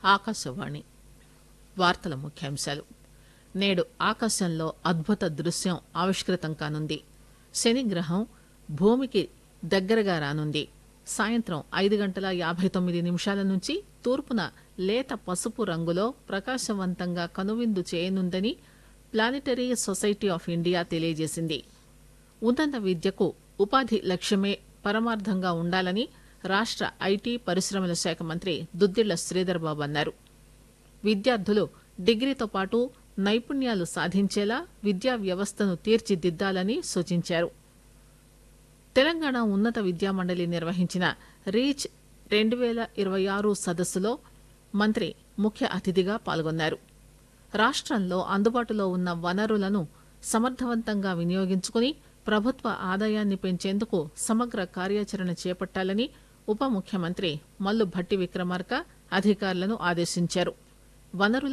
ఆకాశవాణి వార్తల ముఖ్యాంశాలు నేడు ఆకాశంలో అద్భుత దృశ్యం ఆవిష్కృతం కానుంది శనిగ్రహం భూమికి దగ్గరగా రానుంది సాయంత్రం ఐదు గంటల యాభై తొమ్మిది నిమిషాల నుంచి తూర్పున లేత పసుపు రంగులో ప్రకాశవంతంగా కనువిందు చేయనుందని ప్లానిటరీ సొసైటీ ఆఫ్ ఇండియా తెలియజేసింది ఉన్నత విద్యకు ఉపాధి లక్ష్యమే పరమార్థంగా ఉండాలని రాష్ట ఐటీ పరిశ్రమల శాఖ మంత్రి దుద్దిళ్ల శ్రీధర్ బాబు అన్నారు విద్యార్థులు డిగ్రీతో పాటు నైపుణ్యాలు సాధించేలా విద్యా వ్యవస్థను తీర్చిదిద్దాలని సూచించారు తెలంగాణ ఉన్నత విద్యామండలి నిర్వహించిన రీచ్ రెండు పేల ఇరవై ఆరు సదస్సులో మంత్రి ముఖ్య అతిథిగా పాల్గొన్నారు రాష్టంలో అందుబాటులో ఉన్న వనరులను సమర్థవంతంగా వినియోగించుకుని ప్రభుత్వ ఆదాయాన్ని పెంచేందుకు సమగ్ర కార్యాచరణ చేపట్టాలని ఉప ముఖ్యమంత్రి మల్లు భట్టి విక్రమార్క అధికారులను ఆదేశించారు వనరుల